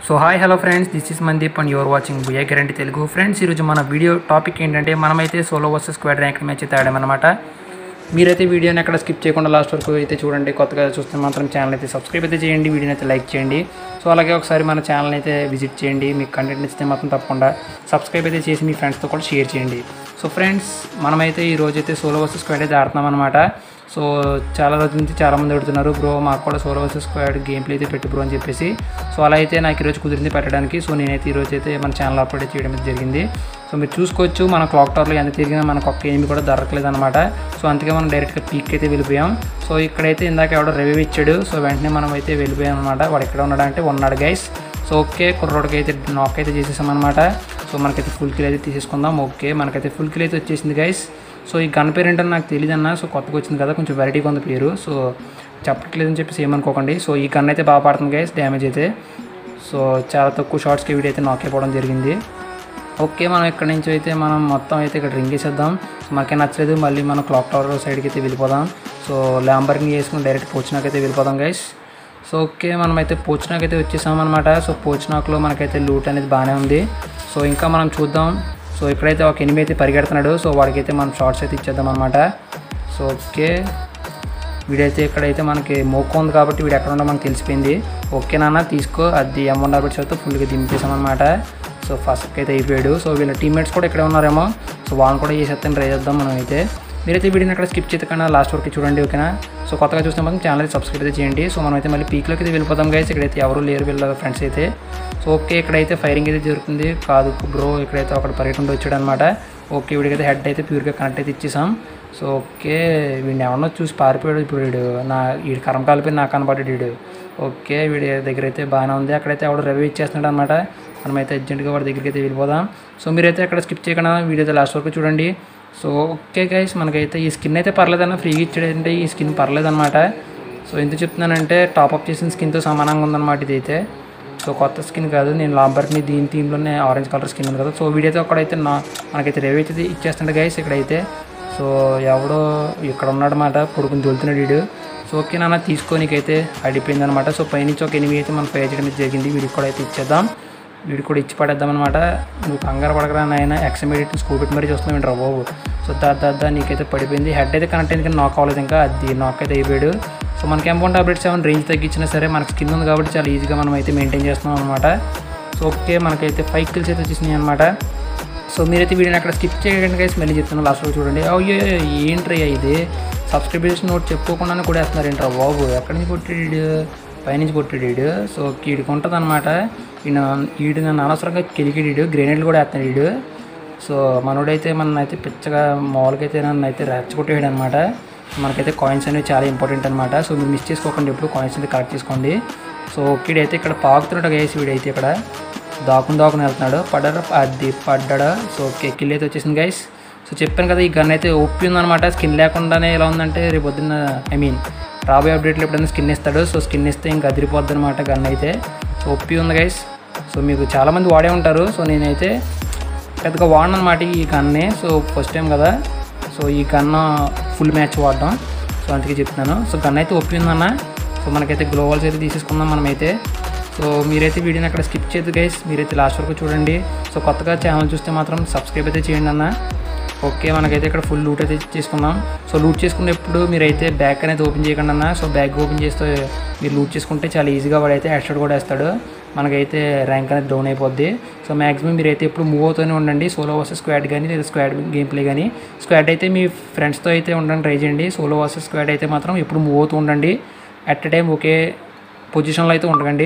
so hi hello friends this is Mandeep and you're watching booyah guarantee Telugu friends ఈరోజు మన video topic ఏంటంటే మనమైతే solo versus squad rank match అయితే ఆడామన్నమాట మీరైతే వీడియోని ఎక్కడ స్కిప్ చేయకుండా లాస్ట్ వరకు అయితే చూడండి కొత్తగా చూస్తే మాత్రం ఛానల్ అయితే సబ్స్క్రైబ్ అయితే చేయండి వీడియోని అయితే లైక్ చేయండి సో అలాగే ఒకసారి మన ఛానల్ అయితే విజిట్ చేయండి మీకు కంటెంట్ ఇస్తే మాత్రం తప్పకుండా సబ్స్క్రైబ్ అయితే చేసి మీ ఫ్రెండ్స్తో కూడా షేర్ చేయండి సో ఫ్రెండ్స్ మనమైతే ఈ రోజు అయితే సోలో వర్సెస్ స్క్వాడ్ అయితే ఆడుతున్నాం అనమాట సో చాలా రోజుల నుంచి చాలామంది అడుగుతున్నారు బ్రో మాకు కూడా solo versus squad game play అయితే పెట్టు బ్రో అని చెప్పేసి సో అలా అయితే నాకు ఈరోజు కుదిరింది పెట్టడానికి సో నేనైతే ఈరోజు అయితే మన ఛానల్ అప్లోడ్ చేయడం అయితే జరిగింది సో మీరు చూసుకోవచ్చు మన క్లాక్ టవర్లో ఎంత తిరిగినా మనకు ఒక్క ఏమి కూడా దొరకలేదు అనమాట సో అందుకే మనం డైరెక్ట్గా పీక్ అయితే వెళ్ళిపోయాం సో ఇక్కడైతే ఇందాక ఎవడో రివ్యూ ఇచ్చాడు సో వెంటనే మనం అయితే వెళ్ళిపోయాం అనమాట వాడు ఎక్కడ ఉన్నాడు అంటే ఉన్నాడు గైస్ సో ఓకే కుర్రోడికి అయితే నాక్ అయితే చేసేసాం అనమాట సో మనకైతే ఫుల్ కిల్ అయితే తీసేసుకుందాం ఓకే మనకైతే ఫుల్ కిల్ అయితే వచ్చేసింది గైస్ సో ఈ గన్ పేరు ఏంటని నాకు తెలియదు అన్న సో కొత్తగా వచ్చింది కదా కొంచెం వెరైటీగా ఉంది పేరు సో చెప్పట్లేదని చెప్పేసి ఏమనుకోకండి సో ఈ గన్ అయితే బాగా పడుతుంది గైస్ డ్యామేజ్ అయితే సో చాలా తక్కువ షార్ట్స్కి వీడియో అయితే నాక్ అయిపోవడం జరిగింది ఓకే మనం ఇక్కడ నుంచి అయితే మనం మొత్తం అయితే ఇక్కడ రింగ్ వేసేద్దాం సో మనకే నచ్చలేదు మళ్ళీ మనం క్లాక్ టవర్ సైడ్కి అయితే వెళ్ళిపోదాం సో ల్యాంబర్ని వేసుకుని డైరెక్ట్ పోచినాకైతే వెళ్ళిపోదాం గైస్ సో ఓకే మనమైతే పోచినాకైతే వచ్చేసాం అనమాట సో పోచినాకులో మనకైతే లూట్ అనేది బాగానే ఉంది సో ఇంకా మనం చూద్దాం సో ఇక్కడైతే ఒక ఎనిమిది అయితే పరిగెడుతున్నాడు సో వాడికైతే మనం షార్ట్స్ అయితే ఇచ్చేద్దాం అనమాట సో ఓకే వీడైతే ఇక్కడైతే మనకి మోకో ఉంది కాబట్టి వీడు ఎక్కడ ఉండో మనకు తెలిసిపోయింది ఓకే నాన్న తీసుకో అది అమౌంట్ డబ్బులు చేస్తే ఫుల్గా దింపేసాం అనమాట సో ఫస్ట్ అయితే అయిపోయాడు సో వీళ్ళ టీమ్మేట్స్ కూడా ఇక్కడే ఉన్నారేమో సో వాళ్ళని కూడా చేసేస్తాను ట్రై చేద్దాం మనం అయితే మీరైతే వీడియోని అక్కడ స్కిప్ చేయకుండా లాస్ట్ వరకు చూడండి ఓకేనా సో కొత్తగా చూస్తే మాత్రం ఛానల్ అయితే సబ్స్క్రైబ్ అయితే చేయండి సో మనం అయితే మళ్ళీ పీక్లోకి అయితే వెళ్ళిపోతాం గైస్ ఇక్కడైతే ఎవరు లేరు వీళ్ళ ఫ్రెండ్స్ అయితే సో ఓకే ఇక్కడైతే ఫైరింగ్ అయితే జరుగుతుంది కాదు బ్రో ఇక్కడైతే ఒకటి పరిగెట్టు వచ్చాడు అనమాట ఓకే వీడికైతే హెడ్ అయితే ప్యూర్గా కనెక్ట్ అయితే ఇచ్చేసాం సో ఓకే వీడిని ఎవరినో చూసి పారిపోయాడు ఇప్పుడు వీడు నా వీడి కరం కాలిపోయి నాకు కనపడ్డాడు వీడు ఓకే వీడి దగ్గర అయితే బాగానే ఉంది అక్కడైతే ఎవడు రివ్యూ ఇచ్చేస్తున్నాడు అనమాట మనమైతే అర్జెంట్గా వాడి దగ్గరికి అయితే వెళ్ళిపోదాం సో మీరైతే అక్కడ స్కిప్ చేయకుండా వీడియో అయితే లాస్ట్ వరకు చూడండి సో ఓకే గైస్ మనకైతే ఈ స్కిన్ అయితే పర్లేదన్న ఫ్రీగా ఇచ్చాడంటే ఈ స్కిన్ పర్లేదన్నమాట సో ఎందుకు చెప్తున్నానంటే టాప్అప్ చేసిన స్కిన్తో సమానంగా ఉందన్నమాట ఇదైతే సో కొత్త స్కిన్ కాదు నేను లాంబర్ట్ని దీని థీమ్లోనే ఆరెంజ్ కలర్ స్కిన్ ఉంది కదా సో వీడియోతో అక్కడైతే నా మనకైతే రేవ్ అయితే ఇచ్చేస్తుండే గైస్ ఇక్కడైతే సో ఎవడో ఇక్కడ ఉన్నాడనమాట కొడుకుని తోలుతున్నాడు వీడు సో ఓకే నాన్న తీసుకోనికైతే అడిపోయింది అనమాట సో పైనుంచి ఒక ఎనిమిది అయితే మనం పే చేయడం అయితే జరిగింది వీడికి కూడా అయితే ఇచ్చేద్దాం వీడు కూడా ఇచ్చి పడేద్దాం అనమాట నువ్వు కంగారు పడకరా నాయన ఎక్సమీడియట్ స్కూల్ పెట్టి మరీ చూస్తున్నావు ఏంట్రా బాబు సో దా దా నీకైతే పడిపోయింది హెడ్ అయితే కనెక్ట్ అయింది కానీ నాక్ అవ్వలేదు ఇంకా అది నాక్ అయితే అయిపోయాడు సో మనకి ఎంపౌండ్ టాబ్లెట్ సెవెన్ రేంజ్ తగ్గించినా సరే మనకి స్కిన్ ఉంది కాబట్టి చాలా ఈజీగా మనం అయితే మెయింటైన్ చేస్తున్నాం అనమాట సో ఓకే మనకైతే ఫైవ్ కిల్స్ అయితే వచ్చేసినాయి అనమాట సో మీరైతే వీడియోని అక్కడ స్కిప్ చేయడానికి గైస్ మళ్ళీ చెప్తున్నాను లాస్ట్లో చూడండి అయ్యో ఏంట్రయ్యా ఇది సబ్స్క్రిప్షన్ నోట్ చెప్పుకోకుండానే కూడా వేస్తున్నారు ఏంట్రా బాబు ఎక్కడి నుంచి కొట్టాడు పైనుంచి కొట్టాడు వీడు సో వీడికి ఉంటుంది అనమాట ఈయన వీడు నన్ను అనవసరంగా కెలికిడు గ్రెనేడ్లు కూడా వేస్తున్నాడు వీడు సో మనోడైతే మన అయితే పిచ్చగా మామూలుగా అయితే నన్ను అయితే రెచ్చగొట్టేయడం అనమాట మనకైతే కాయిన్స్ అనేవి చాలా ఇంపార్టెంట్ అనమాట సో మీరు మిస్ చేసుకోకండి ఎప్పుడు కాయిన్స్ అయితే కలెక్ట్ చేసుకోండి సో వీడైతే ఇక్కడ పాకుతున్నాడు గైస్ వీడైతే ఇక్కడ దాకుని దాకుని వెళ్తున్నాడు పడ్డాడు అది పడ్డాడు సో కిల్ అయితే వచ్చేసింది గైస్ సో చెప్పాను కదా ఈ గన్ అయితే ఒప్పి ఉందన్నమాట స్కిన్ లేకుండానే ఎలా ఉందంటే రేపు పొద్దున్న ఐ మీన్ రాబోయే అప్డేట్లో ఎప్పుడైనా స్కిన్ ఇస్తాడు సో స్కిన్ ఇస్తే ఇంకా అదిరిపోద్ది అనమాట గన్ అయితే సో ఒప్పి ఉంది గైస్ సో మీకు చాలామంది వాడే ఉంటారు సో నేనైతే పెద్దగా వాడను అనమాట ఈ గన్ని సో ఫస్ట్ టైం కదా సో ఈ గన్ ఫుల్ మ్యాచ్ వాడడం సో అందుకే చెప్తున్నాను సో గన్ అయితే ఒప్పి ఉందన్న సో మనకైతే గ్లోవల్స్ అయితే తీసేసుకుందాం మనమైతే సో మీరైతే వీడియోని అక్కడ స్కిప్ చేయదు గైస్ మీరైతే లాస్ట్ వరకు చూడండి సో కొత్తగా ఛానల్ చూస్తే మాత్రం సబ్స్క్రైబ్ అయితే చేయండి అన్న ఓకే మనకైతే ఇక్కడ ఫుల్ లూట్ అయితే చేసుకుందాం సో లూట్ చేసుకునేప్పుడు మీరైతే బ్యాగ్ అనేది ఓపెన్ చేయకండి అన్న సో బ్యాగ్ ఓపెన్ చేస్తే మీరు లూట్ చేసుకుంటే చాలా ఈజీగా వాడైతే హెడ్ షాట్ కూడా వేస్తాడు మనకైతే ర్యాంక్ అనేది డౌన్ అయిపోద్ది సో మ్యాక్సిమం మీరైతే ఎప్పుడు మూవ్ అవుతూనే ఉండండి సోలో వర్సెస్ స్క్వాడ్ కానీ లేదా స్క్వాడ్ గేమ్ ప్లే కానీ స్క్వాడ్ అయితే మీ ఫ్రెండ్స్తో అయితే ఉండడానికి ట్రై చేయండి సోలో వర్సెస్ స్క్వాడ్ అయితే మాత్రం ఎప్పుడు మూవ్ అవుతూ ఉండండి అట్ ఎ టైం ఒకే పొజిషన్లో అయితే ఉండకండి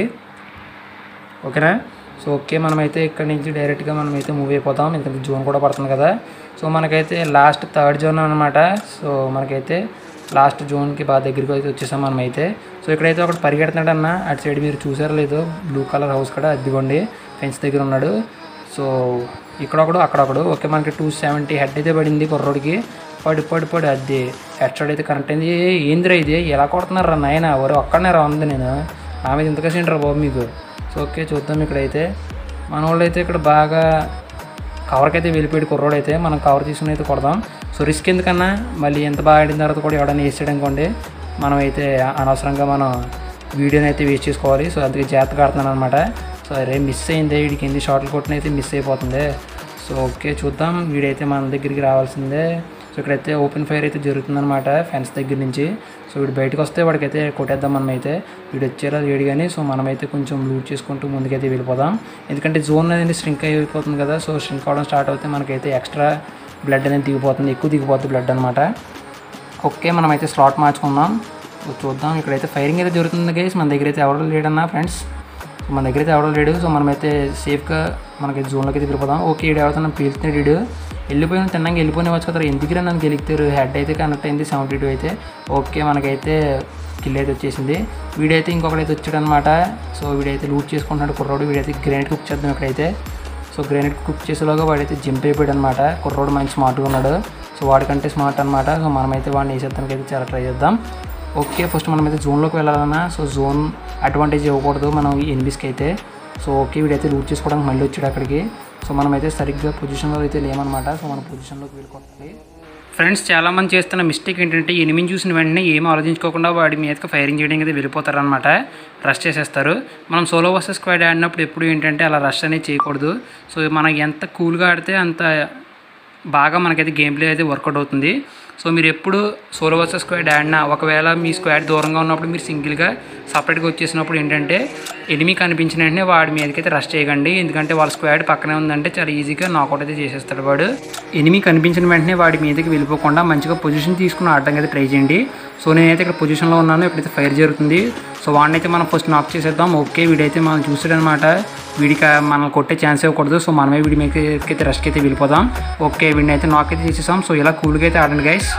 ఓకేనా సో ఓకే మనమైతే ఇక్కడ నుంచి డైరెక్ట్గా మనమైతే మూవ్ అయిపోతాం ఎందుకంటే జోన్ కూడా పడుతుంది కదా సో మనకైతే లాస్ట్ థర్డ్ జోన్ అనమాట సో మనకైతే లాస్ట్ జోన్కి బాగా దగ్గరికి అయితే వచ్చేసాం మనమైతే సో ఇక్కడైతే ఒకటి పరిగెడుతున్నాడు అన్న అటు సైడ్ మీరు చూసారో లేదో బ్లూ కలర్ హౌస్ కూడా అదిగోండి ఫెన్స్ దగ్గర ఉన్నాడు సో ఇక్కడ ఒకడు అక్కడ ఒకడు ఓకే మనకి టూ సెవెంటీ హెడ్ అయితే పడింది కుర్రోడికి పడి పడి పడి అది హెడ్ షాట్ అయితే కరెక్ట్ అయింది ఏందిరా ఇది ఎలా కొడుతున్నారు రా నాయన ఎవరు ఒక్కడనే రా ఉంది నేను ఆమె ఇంతగా రా బాబు మీకు సో ఓకే చూద్దాం ఇక్కడైతే మన వాళ్ళు అయితే ఇక్కడ బాగా కవర్కి అయితే వెళ్ళిపోయాడు కుర్రోడు అయితే మనం కవర్ తీసుకుని అయితే కొడదాం సో రిస్క్ ఎందుకన్నా మళ్ళీ ఎంత బాగా ఆడిన తర్వాత కూడా ఎవడన్నా వేసాడు అనుకోండి మనం అయితే అనవసరంగా మనం వీడియోని అయితే వేస్ట్ చేసుకోవాలి సో అందుకే జాగ్రత్తగా ఆడుతున్నాను అనమాట సో అరే మిస్ అయిందే వీడికి ఎన్ని షార్ట్లు కొట్టిన అయితే మిస్ అయిపోతుంది సో ఓకే చూద్దాం వీడైతే మన దగ్గరికి రావాల్సిందే సో ఇక్కడైతే ఓపెన్ ఫైర్ అయితే జరుగుతుందన్నమాట ఫెన్స్ దగ్గర నుంచి సో వీడు బయటకు వస్తే వాడికైతే కొట్టేద్దాం మనం అయితే వీడు వచ్చేలా లేడు కానీ సో మనమైతే కొంచెం లూట్ చేసుకుంటూ ముందుకైతే వెళ్ళిపోదాం ఎందుకంటే జోన్ అనేది స్ట్రింక్ అయిపోతుంది కదా సో స్ట్రింక్ అవడం స్టార్ట్ అవుతే మనకైతే ఎక్స్ట్రా బ్లడ్ అనేది దిగిపోతుంది ఎక్కువ దిగిపోతుంది బ్లడ్ అనమాట ఓకే మనమైతే స్లాట్ మార్చుకుందాం సో చూద్దాం ఇక్కడైతే ఫైరింగ్ అయితే జరుగుతుంది గైస్ మన దగ్గర అయితే ఎవరు లేడన్నా ఫ్రెండ్స్ సో మన దగ్గర అయితే ఎవడో లేడు సో మనమైతే సేఫ్గా మనకి జోన్లోకి అయితే వెళ్ళిపోదాం ఓకే ఈడు ఎవరితో పీల్చుతున్నాడు వీడు వెళ్ళిపోయిన తిన్నాక వెళ్ళిపోయిన వచ్చు కదా ఎందుకు నన్ను గెలుగుతారు హెడ్ అయితే కనెక్ట్ అయింది సెవెంటీ టూ అయితే ఓకే మనకైతే కిల్ అయితే వచ్చేసింది వీడైతే ఇంకొకడైతే వచ్చాడు అనమాట సో వీడైతే లూట్ చేసుకుంటున్నాడు కుర్రోడు వీడైతే గ్రెనేడ్ కుక్ చేద్దాం ఇక్కడైతే సో గ్రెనేడ్ కుక్ చేసేలోగా వాడైతే జింప్ అయిపోయాడు అనమాట కుర్రోడు మంచి స్మార్ట్గా ఉన్నాడు సో వాడికంటే స్మార్ట్ అనమాట సో మనమైతే వాడిని వేసేద్దానికి అయితే చాలా ట్రై చేద్దాం ఓకే ఫస్ట్ మనమైతే జోన్లోకి వెళ్ళాలన్నా సో జోన్ అడ్వాంటేజ్ ఇవ్వకూడదు మనం ఎనిమిస్కి అయితే సో ఓకే వీడైతే లూట్ చేసుకోవడానికి మళ్ళీ వచ్చాడు అక్కడికి సో మనమైతే సరిగ్గా పొజిషన్లో అయితే లేమన్నమాట సో మన పొజిషన్లోకి వెళ్ళిపోతుంది ఫ్రెండ్స్ చాలామంది చేస్తున్న మిస్టేక్ ఏంటంటే ఎనిమిది చూసిన వెంటనే ఏం ఆలోచించుకోకుండా వాడి మీదకి ఫైరింగ్ చేయడానికి అయితే వెళ్ళిపోతారనమాట రష్ చేసేస్తారు మనం సోలో వర్సెస్ స్క్వాడ్ ఆడినప్పుడు ఎప్పుడు ఏంటంటే అలా రష్ అనేది చేయకూడదు సో మనం ఎంత కూల్గా ఆడితే అంత బాగా మనకైతే గేమ్ ప్లే అయితే వర్కౌట్ అవుతుంది సో మీరు ఎప్పుడు సోలో వర్సెస్ స్క్వాడ్ ఆడినా ఒకవేళ మీ స్క్వాడ్ దూరంగా ఉన్నప్పుడు మీరు సింగిల్గా సపరేట్గా వచ్చేసినప్పుడు ఏంటంటే ఎనిమి కనిపించిన వెంటనే వాడి మీదకైతే రష్ చేయకండి ఎందుకంటే వాళ్ళ స్క్వాడ్ పక్కనే ఉందంటే చాలా ఈజీగా నాకౌట్ అయితే చేసేస్తాడు వాడు ఎనిమి కనిపించిన వెంటనే వాడి మీదకి వెళ్ళిపోకుండా మంచిగా పొజిషన్ తీసుకుని ఆడడానికి అయితే ట్రై చేయండి సో నేనైతే ఇక్కడ పొజిషన్లో ఉన్నాను ఇక్కడైతే ఫైర్ జరుగుతుంది సో వాడినైతే మనం ఫస్ట్ నాక్ చేసేద్దాం ఓకే వీడైతే మనం చూసాడనమాట వీడికి మనం కొట్టే ఛాన్స్ ఇవ్వకూడదు సో మనమే వీడి మీదకి అయితే రష్కి అయితే వెళ్ళిపోదాం ఓకే వీడిని అయితే నాక్ అయితే చేసేసాం సో ఇలా కూల్గా అయితే ఆడండి గైస్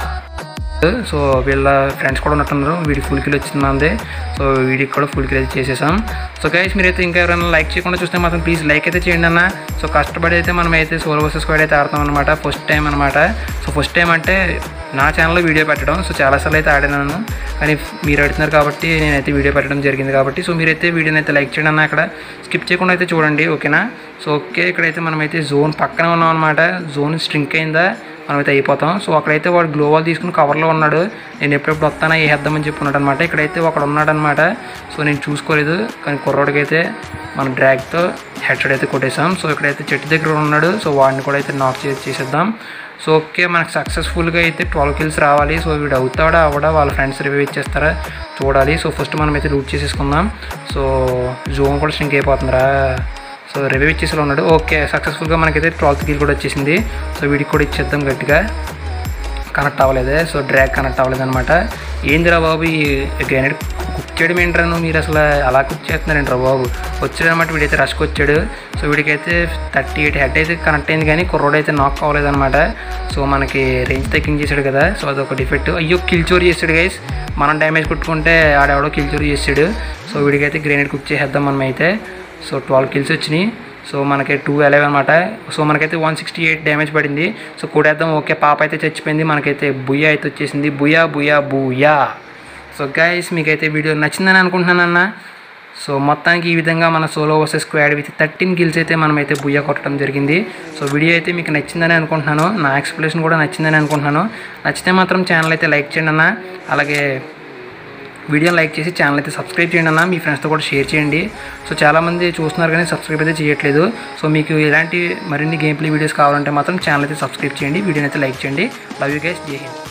సో వీళ్ళ ఫ్రెండ్స్ కూడా ఉన్నట్టున్నారు వీడికి ఫుల్ కిల్ వచ్చింది సో వీడికి కూడా ఫుల్ కిల్ అయితే చేసేసాం సో గైస్ మీరైతే ఇంకా ఎవరైనా లైక్ చేయకుండా చూస్తే మాత్రం ప్లీజ్ లైక్ అయితే చేయండి అన్న సో కష్టపడి అయితే మనం అయితే సోలో వర్సెస్ స్క్వాడ్ అయితే ఆడతాం అనమాట ఫస్ట్ టైం అనమాట సో ఫస్ట్ టైం అంటే నా ఛానల్లో వీడియో పెట్టడం సో చాలాసార్లు అయితే ఆడినాను కానీ మీరు అడుగుతున్నారు కాబట్టి నేనైతే వీడియో పెట్టడం జరిగింది కాబట్టి సో మీరైతే వీడియోని అయితే లైక్ చేయండి అన్న అక్కడ స్కిప్ చేయకుండా అయితే చూడండి ఓకేనా సో ఓకే ఇక్కడైతే మనమైతే జోన్ పక్కన ఉన్నాం అనమాట జోన్ స్ట్రింక్ అయిందా మనమైతే అయిపోతాం సో అక్కడైతే వాడు గ్లోవాల్ తీసుకుని కవర్లో ఉన్నాడు నేను ఎప్పుడెప్పుడు వస్తానా వేద్దామని చెప్పి అనమాట ఇక్కడైతే ఒకడు ఉన్నాడనమాట సో నేను చూసుకోలేదు కానీ కుర్రోడికైతే మన డ్రాగ్తో హెడ్ షాట్ అయితే కొట్టేసాం సో ఇక్కడైతే చెట్టు దగ్గర ఉన్నాడు సో వాడిని కూడా అయితే నాక్ చేసి చేసేద్దాం సో ఓకే మనకు సక్సెస్ఫుల్గా అయితే ట్వెల్వ్ కిల్స్ రావాలి సో వీడు అవుతాడా అవడా వాళ్ళ ఫ్రెండ్స్ రివ్యూ ఇచ్చేస్తారా చూడాలి సో ఫస్ట్ మనం అయితే లూట్ చేసేసుకుందాం సో జోన్ కూడా స్ట్రింక్ అయిపోతుందిరా సో రివ్యూ ఇచ్చేసి ఉన్నాడు ఓకే సక్సెస్ఫుల్గా మనకైతే ట్వెల్త్ కిల్ కూడా వచ్చేసింది సో వీడికి కూడా ఇచ్చేద్దాం గట్టిగా కనెక్ట్ అవ్వలేదే సో డ్రాగ్ కనెక్ట్ అవ్వలేదు అనమాట ఏందిరా బాబు ఈ గ్రైనేడ్ కుక్ చేయడం ఏంట్రా నువ్వు మీరు అసలు అలా కుక్ చేస్తున్నారంట్రా బాబు వచ్చాడనమాట వీడైతే రష్కి వచ్చాడు సో వీడికైతే థర్టీ ఎయిట్ హెడ్ అయితే కనెక్ట్ అయింది కానీ కుర్రోడు అయితే నాక్ అవ్వలేదు అనమాట సో మనకి రేంజ్ తగ్గించేసాడు కదా సో అదొక డిఫెక్ట్ అయ్యో కిల్ చోరీ చేసాడు గైస్ మనం డ్యామేజ్ కొట్టుకుంటే ఆడెవడో కిల్ చోరీ చేసాడు సో వీడికైతే గ్రైనేడ్ కుక్ చేసేద్దాం మనం అయితే సో ట్వెల్వ్ కిల్స్ వచ్చినాయి సో మనకి టూ ఎలవ్ అనమాట సో మనకైతే వన్ సిక్స్టీ ఎయిట్ డ్యామేజ్ పడింది సో కూడేద్దాం ఓకే పాప అయితే చచ్చిపోయింది మనకైతే బుయ్యా అయితే వచ్చేసింది booyah booyah booyah so guys మీకైతే వీడియో నచ్చిందని అనుకుంటున్నానన్న సో మొత్తానికి ఈ విధంగా మన solo versus squad with thirteen kills అయితే మనమైతే బుయ్య కొట్టడం జరిగింది సో వీడియో అయితే మీకు నచ్చిందని అనుకుంటున్నాను నా ఎక్స్ప్లెనేషన్ కూడా నచ్చిందని అనుకుంటున్నాను నచ్చితే మాత్రం ఛానల్ అయితే లైక్ చేయండి అన్న అలాగే వీడియోని లైక్ చేసి ఛానల్ అయితే సబ్స్క్రైబ్ చేయండి అన్న మీ ఫ్రెండ్స్తో కూడా షేర్ చేయండి సో చాలామంది చూస్తున్నారు కానీ సబ్స్క్రైబ్ అయితే చేయట్లేదు సో మీకు ఇలాంటి మరిన్ని గేమ్ ప్లే వీడియోస్ కావాలంటే మాత్రం ఛానల్ అయితే సబ్స్క్రైబ్ చేయండి వీడియోని అయితే లైక్ చేయండి లవ్ యూ గైస్ జై హింద్